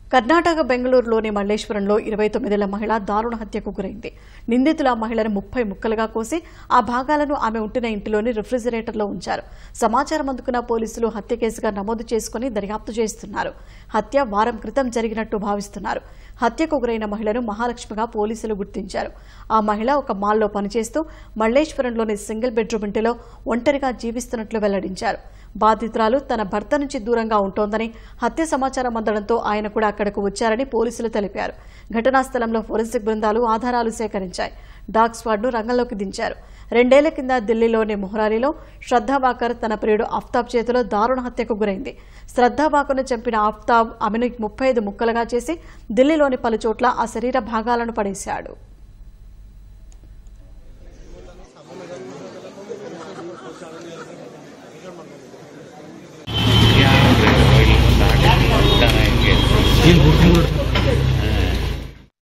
కర్ణాటక బెంగళూరులోని మల్లేశ్వరంలో ఇరవై తొమ్మిదేళ్ల మహిళ దారుణ హత్యకు గురైంది నిందితులు ఆ మహిళను ముప్పై ముక్కలుగా కోసి ఆ భాగాలను ఆమె ఉంటున్న ఇంటిలోని రిఫ్రిజిరేటర్లో ఉంచారు సమాచారం అందుకున్న పోలీసులు హత్య కేసుగా నమోదు చేసుకుని దర్యాప్తు చేస్తున్నారు హత్య వారం క్రితం జరిగినట్టు భావిస్తున్నారు హత్యకు గురైన మహిళను మహాలక్ష్మిగా పోలీసులు గుర్తించారు ఆ మహిళ ఒక మాల్లో పనిచేస్తూ మల్లేశ్వరంలోని సింగిల్ బెడ్రూమ్ ఇంటిలో ఒంటరిగా జీవిస్తున్నట్లు వెల్లడించారు బాధితురాలు తన భర్త నుంచి దూరంగా ఉంటోందని హత్య సమాచారం అందడంతో ఆయన కూడా అక్కడకు వచ్చారని పోలీసులు తెలిపారు ఘటనా స్థలంలో ఫోరెన్సిక్ బృందాలు ఆధారాలు సేకరించాయి డాగ్ స్క్వాడ్ను రంగంలోకి దించారు రెండేళ్ల కింద ఢిల్లీలోని మొహరాలిలో శ్రద్ధాబాకర్ తన ప్రియుడు ఆఫ్తాబ్ చేతిలో దారుణ హత్యకు గురైంది శ్రద్ధాబాకర్ను చంపిన ఆఫ్తాబ్ ఆమెను ముప్పై ఐదు ముక్కలుగా చేసి దిల్లీలోని పలు చోట్ల ఆ శరీర భాగాలను పడేశాడు ಏನು